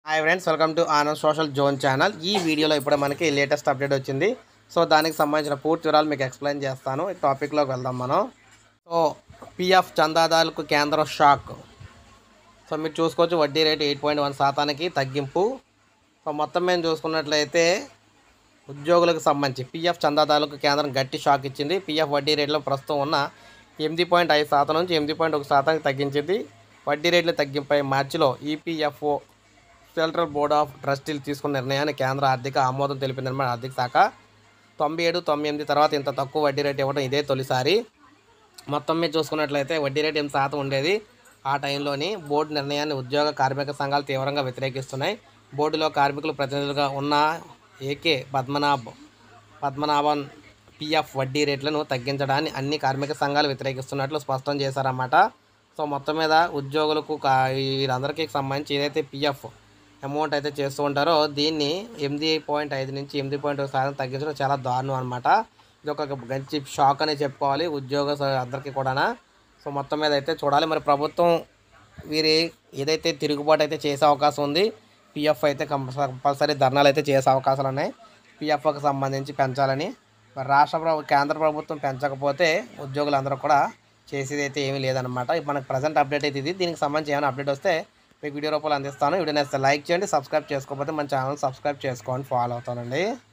hi friends welcome to Anand social zone channel ఈ వీడియోలో ఇప్పుడు మనకి లేటెస్ట్ అప్డేట్ వచ్చింది సో దానికి సంబంధించిన పూర్తి వివరాలు మీకు ఎక్స్ప్లెయిన్ చేస్తాను ఈ టాపిక్లోకి వెళ్దాం మనం సో పిఎఫ్ చందాదారులకు కేంద్రం షాక్ సో మీరు చూసుకోవచ్చు వడ్డీ రేటు ఎయిట్ పాయింట్ వన్ శాతానికి తగ్గింపు సో మొత్తం మేము చూసుకున్నట్లయితే ఉద్యోగులకు సంబంధించి పిఎఫ్ చందాదారులకు కేంద్రం గట్టి షాక్ ఇచ్చింది పిఎఫ్ వడ్డీ రేట్లో ప్రస్తుతం ఉన్న ఎనిమిది పాయింట్ ఐదు శాతం నుంచి ఎనిమిది పాయింట్ ఒక శాతానికి తగ్గించింది వడ్డీ రేట్ల తగ్గింపై మార్చిలో ఈపీఎఫ్ఓ సెంట్రల్ బోర్డ్ ఆఫ్ ట్రస్టీలు తీసుకున్న నిర్ణయాన్ని కేంద్ర ఆర్థిక ఆమోదం తెలిపిందన్నమాట ఆర్థిక శాఖ తొంభై ఏడు తొంభై ఎనిమిది తర్వాత ఇంత తక్కువ వడ్డీ రేటు ఇవ్వడం ఇదే తొలిసారి మొత్తం మీద చూసుకున్నట్లయితే వడ్డీ రేటు ఎనిమిది శాతం ఉండేది ఆ టైంలోని బోర్డు నిర్ణయాన్ని ఉద్యోగ కార్మిక సంఘాలు తీవ్రంగా వ్యతిరేకిస్తున్నాయి బోర్డులో కార్మికులు ప్రతినిధులుగా ఉన్న ఏకే పద్మనాభ్ పద్మనాభన్ పిఎఫ్ వడ్డీ రేట్లను తగ్గించడాన్ని అన్ని కార్మిక సంఘాలు వ్యతిరేకిస్తున్నట్లు స్పష్టం చేశారన్నమాట సో మొత్తం మీద ఉద్యోగులకు కా- వీరందరికీ సంబంధించి ఏదైతే పిఎఫ్ అమౌంట్ అయితే చేస్తూ ఉంటారో దీన్ని ఎనిమిది పాయింట్ ఐదు నుంచి ఎనిమిది పాయింట్ ఒక శాతం తగ్గించడం చాలా దారుణం అనమాట ఇది ఒక మంచి షాక్ అనే చెప్పుకోవాలి ఉద్యోగ స- అందరికీ కూడా సో మొత్తం మీద అయితే చూడాలి మరి ప్రభుత్వం వీరి ఏదైతే తిరుగుబాటు అయితే చేసే అవకాశం ఉంది పిఎఫ్ అయితే కంపల్సరీ కంపల్సరీ ధర్నాలు అయితే చేసే అవకాశాలు ఉన్నాయి పిఎఫ్కి సంబంధించి పెంచాలని మరి రాష్ట్ర ప్రభు కేంద్ర ప్రభుత్వం పెంచకపోతే ఉద్యోగులందరూ కూడా చేసేది అయితే ఏమీ లేదనమాట ఇప్పుడు మనకు ప్రజెంట్ అప్డేట్ అయితే ఇది దీనికి సంబంధించి ఏమైనా అప్డేట్ వస్తే మీకు వీడియో రూపంలో అందిస్తాను వీడియో నేస్తే లైక్ చేయండి సబ్స్క్రైబ్ చేసుకోకపోతే మన ఛానల్ సబ్స్క్రైబ్ చేసుకోండి ఫాలో అవుతానండి